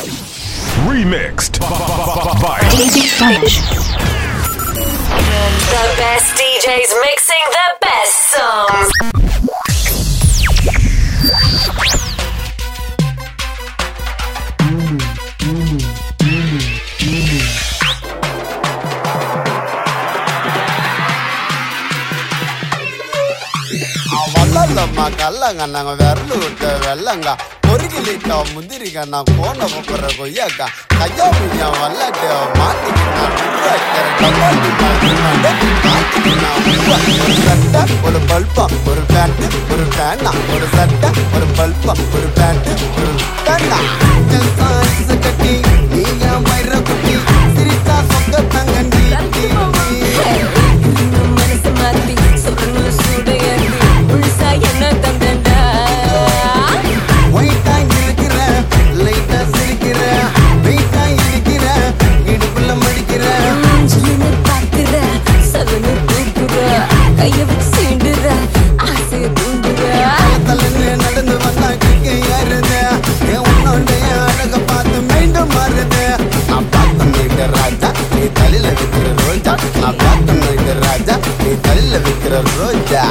Remixed by DJ Spanish. The best DJs mixing the best songs. வல்லல்லம்மா கல்லங்க நாங்க விரல் விட்ட வெள்ளங்க ஒரு கிளிக்கா முந்திரிக்கா நான் கோண கொப்புற கொய்யாக்கா கையா புய்யா வல்லாட்டு மாட்டிக்கிட்டா ஒரு சட்டை ஒரு பல்பம் ஒரு பேண்ட் ஒரு பேனா ஒரு சட்டை ஒரு பல்பம் ஒரு பேண்ட் ஒரு பேனா கட்டி நீங்க வயிற குட்டி சிரிச்சா சொக்க தங்கண்டி மனசு மாத்தி சொல்றேன்னு சூடு ஏத்தி முழுசா என்ன தந்தண்டா ஒயிட்டா இருக்கிற லைட்டா சிரிக்கிற வெயிட்டா இருக்கிற இடுப்புல மடிக்கிற ஜில்லுன்னு பாக்குற சலுன்னு தூக்குற கைய வச்சு சீண்டுற ஆசைய தூண்டுற தலைன்னு நடந்து வந்தா கிக்கே ஏறுது என் உன்னோடைய அழக பார்த்து மீண்டும் மாறுது நான் பார்த்து நோய்ட்டு ராஜா நீ தலையில விக்கிற ரோஜா நான் பார்த்து நோய்ட்டு ராஜா நீ தலையில விக்கிற ரோஜா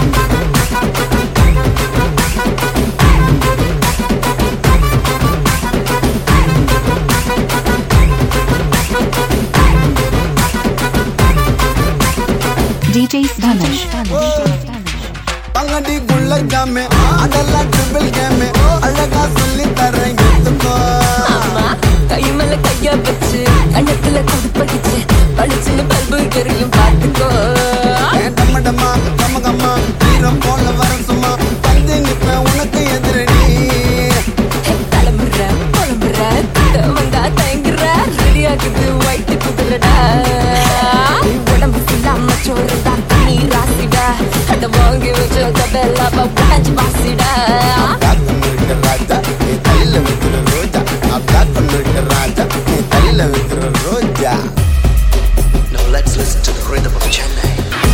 DJ Spanish. பங்கடி குள்ள ஜாமே அதெல்லாம் ட்ரிபிள் கேமே அழகா சொல்லி தரேன் எடுத்துக்கோ அம்மா கை மேல கைய வச்சு கண்ணத்துல குடுப்பகிச்சு பளிச்சுன்னு பல்பு எரியும் பாத்துக்கோ டம்ம டம்மா கம்ம கம்மா வீரம் போல வர சும்மா வந்து நிப்பேன் உனக்கு எதிரடி கிளம்புற புலம்புற கிட்ட வந்தா தயங்குற ரெடி ஆகுது ஒயிட் குதிரடா உடம்பு ஃபுல்லாம சோறுடா தண்ணி ராசிடா அத வாங்கி வச்ச கதெல்லாம் உடஞ்சு வாசிடா பிளாக் பண்ணிருக்க ராஜா நீ தலையில வைக்கிற ரோஜா நான் பிளாக் பண்ணிருக்க ராஜா நீ தலையில வைக்கிற ரோஜா Now let's listen to the rhythm of Chennai.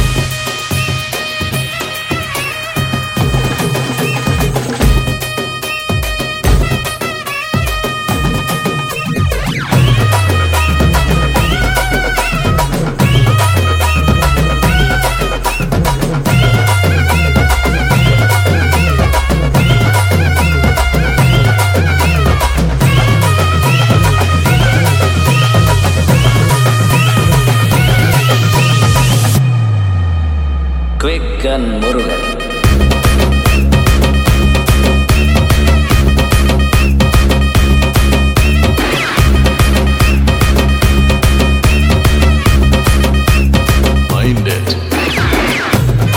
Quick and Murugan. Mind it.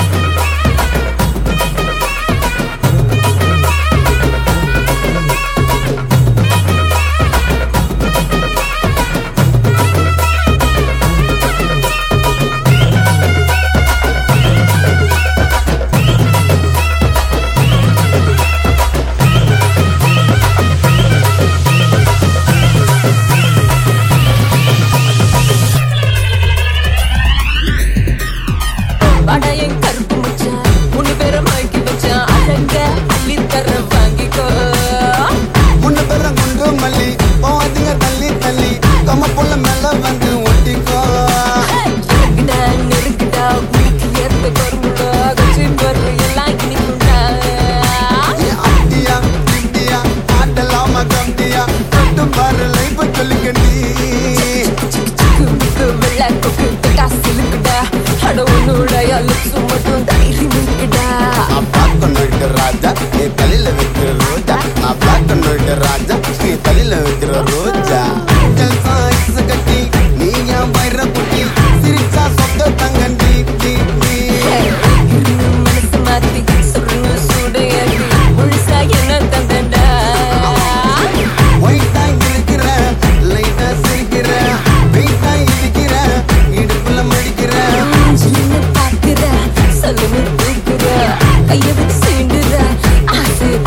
வாடா என் கருப்பு மச்சான் மூணு பேரை மயக்கி வச்சான் அழக அள்ளி தர வாங்கிக்கோ முன்ன பெற குண்டு மல்லி போவாதீங்க தள்ளி தள்ளி கம்ம புள்ள மேல வந்து ஒட்டிக்கோ இருக்குடா நெருக்குடா உனக்கு ஏத்த கரும்புடா கச்சி பரு எல்லாம் இனிக்குண்டா நீ அப்படியா இப்படியா ஆட்டலாமா கம்பியா தொட்டு பாரு லைஃப் சொல்லிக்கண்டி சிக்கு புக்கு வெள்ளை கொக்கு தொட்டா சிலுக்குடா அட உன்னுடைய லிப்ஸ் மட்டும் தைரியம் இருக்குடா நான் பிளாக் பண்ணிருக்க ராஜா நீ தலையில வைக்கிற ரோஜா நான் பிளாக் பண்ணிருக்க ராஜா நீ தலையில வைக்கிற ரோஜா ஜல்சா ஐஸ் கட்டி நீ என் வயிற குட்டி சிரிச்சா சொக்க தங்கண்டி டி டி மனசு மாத்தி சொல்றேன்னு சூடு ஏத்தி முழுசா என்ன தந்தண்டா ஒயிட்டா இருக்கிற லைட்டா சிரிக்கிற வெயிட்டா இருக்கிற இடுப்புல மடிக்கிற ஜில்லுன்னு பாக்குற, சொல்லுன்னு தூக்குற, கைய வச்சு சீண்டுற, ஆசைய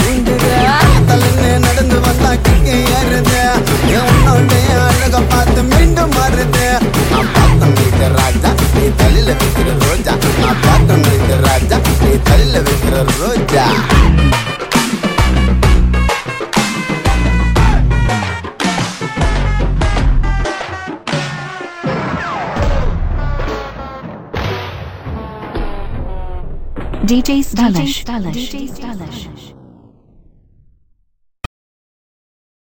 DJ Stylish. DJ Stylish.